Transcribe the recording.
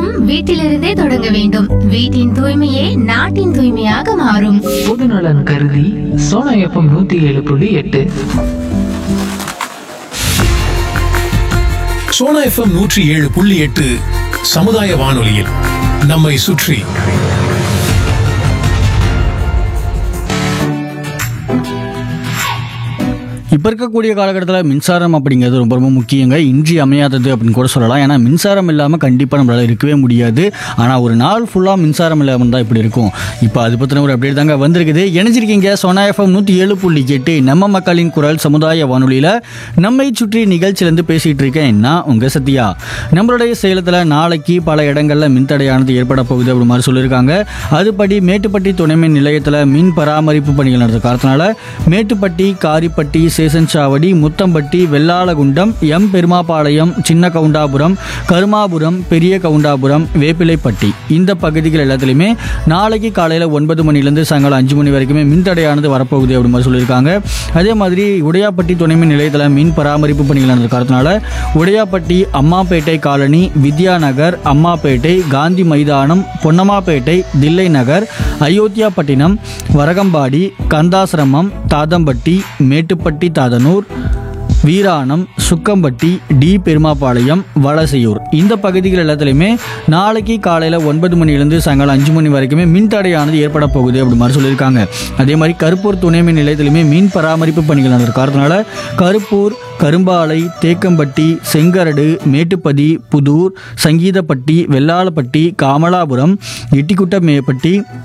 சுத்தம் வீட்டிலிருந்தே தொடங்க வேண்டும் வீட்டின் தூய்மையே நாட்டின் தூய்மையாக மாறும் பொதுநலன் கருதி சோனா எஃப்எம் நூத்தி ஏழு புள்ளி எட்டு சோனா எஃப்எம் நூற்றி ஏழு புள்ளி எட்டு சமுதாய வானொலியில் நம்மை சுற்றி இப்போ இருக்கக்கூடிய காலகட்டத்தில் மின்சாரம் அப்படிங்கிறது ரொம்ப ரொம்ப முக்கியங்க இன்றி அமையாதது அப்படின்னு கூட சொல்லலாம் ஏன்னா மின்சாரம் இல்லாமல் கண்டிப்பாக நம்மளால் இருக்கவே முடியாது ஆனால் ஒரு நாள் ஃபுல்லாக மின்சாரம் இல்லாமல் தான் இப்படி இருக்கும் இப்போ அது பற்றின ஒரு அப்டேட் தாங்க வந்திருக்குது இணைஞ்சிருக்கீங்க சோனா எஃப்எம் நூற்றி ஏழு புள்ளி எட்டு நம்ம மக்களின் குரல் சமுதாய வானொலியில் நம்மை சுற்றி நிகழ்ச்சியிலேருந்து பேசிகிட்டு இருக்கேன் நான் உங்கள் சத்யா நம்மளுடைய சேலத்தில் நாளைக்கு பல இடங்களில் மின்தடையானது ஏற்பட போகுது அப்படி மாதிரி சொல்லியிருக்காங்க அதுபடி மேட்டுப்பட்டி துணைமின் நிலையத்தில் மின் பராமரிப்பு பணிகள் நடந்த காரணத்தினால மேட்டுப்பட்டி காரிப்பட்டி சேசன்சாவடி முத்தம்பட்டி வெள்ளாளகுண்டம் எம் பெருமாபாளையம் சின்ன கவுண்டாபுரம் கருமாபுரம் பெரிய கவுண்டாபுரம் வேப்பிலைப்பட்டி இந்த பகுதிகள் எல்லாத்துலேயுமே நாளைக்கு காலையில் ஒன்பது மணிலேருந்து சாயங்காலம் அஞ்சு மணி வரைக்குமே மின்தடையானது வரப்போகுது அப்படி மாதிரி சொல்லியிருக்காங்க அதே மாதிரி உடையாப்பட்டி துணைமின் நிலையத்தில் மின் பராமரிப்பு பணிகள் நடந்த காரணத்தினால உடையாப்பட்டி அம்மாப்பேட்டை காலனி வித்யா நகர் அம்மாப்பேட்டை காந்தி மைதானம் பொன்னம்மாப்பேட்டை தில்லை நகர் அயோத்தியாப்பட்டினம் வரகம்பாடி கந்தாசிரமம் தாதம்பட்டி மேட்டுப்பட்டி தாதனூர் வீராணம் சுக்கம்பட்டி டி பெருமாபாளையம் வலசையூர் இந்த பகுதிகள் எல்லாத்துலேயுமே நாளைக்கு காலையில் ஒன்பது மணிலேருந்து சாயங்காலம் அஞ்சு மணி வரைக்குமே மின் தடையானது ஏற்பட போகுது அப்படி மாதிரி சொல்லியிருக்காங்க அதே மாதிரி கருப்பூர் துணை மின் நிலையத்திலுமே மின் பராமரிப்பு பணிகள் நடந்த காரணத்தினால கருப்பூர் கரும்பாலை தேக்கம்பட்டி செங்கரடு மேட்டுப்பதி புதூர் சங்கீதப்பட்டி வெள்ளாளப்பட்டி காமலாபுரம் எட்டிக்குட்டமேப்பட்டி